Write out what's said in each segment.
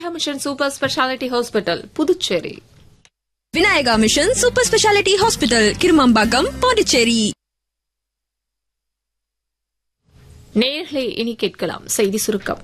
mission super speciality hospital Puducherry Vinayaka mission super speciality hospital Kirumampakkam Pondicherry நேர்களை இனி கேட்கலாம் செய்தி சுருக்கம்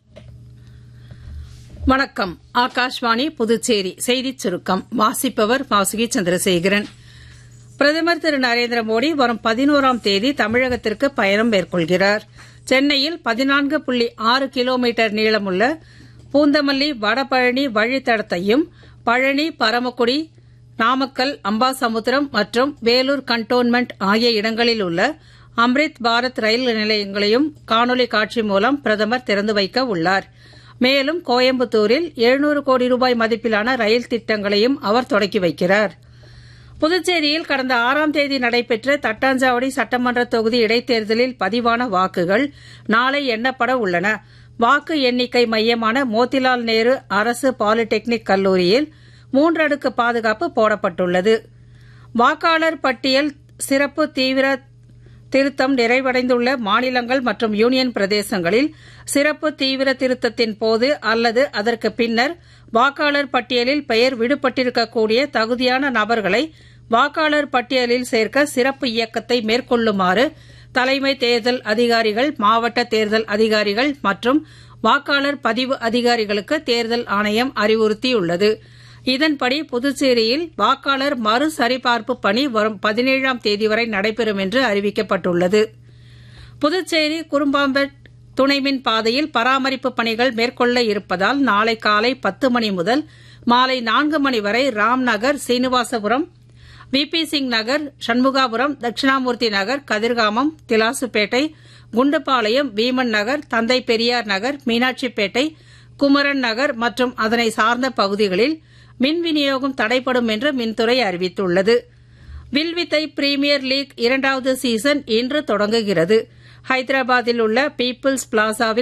வணக்கம் ஆகாஷ்வாணி புதுச்சேரி செய்திச் சுருக்கம் வாசிப்பவர் வாசுகி சந்திரசேகரன் பிரதமர் திரு நரேந்திர மோடி வரும் பதினோராம் தேதி தமிழகத்திற்கு பயணம் மேற்கொள்கிறார் சென்னையில் பதினான்கு புள்ளி ஆறு கிலோமீட்டர் நீளமுள்ள பூந்தமல்லி வடபழனி வழித்தடத்தையும் பழனி பரமக்குடி நாமக்கல் அம்பாசமுத்திரம் மற்றும் வேலூர் கண்டோன்மெண்ட் ஆகிய இடங்களில் உள்ள அம்ரித் பாரத் ரயில் நிலையங்களையும் காணொலி காட்சி மூலம் பிரதமர் திறந்து வைக்க உள்ளார் மேலும் கோயம்புத்தூரில் எழுநூறு கோடி ரூபாய் மதிப்பிலான ரயில் திட்டங்களையும் அவர் தொடக்கி வைக்கிறார் புதுச்சேரியில் கடந்த ஆறாம் தேதி நடைபெற்ற தட்டாஞ்சாவடி சட்டமன்ற தொகுதி இடைத்தேர்தலில் பதிவான வாக்குகள் நாளை எண்ணப்பட உள்ளன வாக்கு எண்ணிக்கை மையமான மோத்திலால் நேரு அரசு பாலிடெக்னிக் கல்லூரியில் மூன்றடுக்கு பாதுகாப்பு போடப்பட்டுள்ளது வாக்காளர் பட்டியல் சிறப்பு தீவிர திருத்தம் நிறைவடைந்துள்ள மாநிலங்கள் மற்றும் யூனியன் பிரதேசங்களில் சிறப்பு தீவிர திருத்தத்தின் போது அல்லது அதற்கு பின்னர் வாக்காளர் பட்டியலில் பெயர் விடுபட்டிருக்கக்கூடிய தகுதியான நபர்களை வாக்காளர் பட்டியலில் சேர்க்க சிறப்பு இயக்கத்தை மேற்கொள்ளுமாறு தலைமை தேர்தல் அதிகாரிகள் மாவட்ட தேர்தல் அதிகாரிகள் மற்றும் வாக்காளர் பதிவு அதிகாரிகளுக்கு தேர்தல் ஆணையம் அறிவுறுத்தியுள்ளது இதன்படி புதுச்சேரியில் வாக்காளர் மறு சரிபார்ப்பு பணி வரும் பதினேழாம் தேதி வரை நடைபெறும் என்று அறிவிக்கப்பட்டுள்ளது புதுச்சேரி குறும்பாம்பேட் துணைமின் பாதையில் பராமரிப்பு பணிகள் மேற்கொள்ள இருப்பதால் நாளை காலை பத்து மணி முதல் மாலை நான்கு மணி வரை ராம்நகர் சீனிவாசபுரம் விபி சிங் நகர் சண்முகாபுரம் தட்சிணாமூர்த்தி நகர் கதிர்காமம் திலாசுப்பேட்டை குண்டுபாளையம் வீமன் நகர் தந்தை பெரியார் நகர் மீனாட்சிப்பேட்டை குமரன் நகர் மற்றும் அதனை சார்ந்த பகுதிகளில் மின் விநியோகம் தடைப்படும் என்று மின்துறை அறிவித்துள்ளது வில்வித்தை பிரீமியர் லீக் இரண்டாவது சீசன் இன்று தொடங்குகிறது ஹைதராபாத்தில் உள்ள பீப்பிள்ஸ் பிளாசாவில்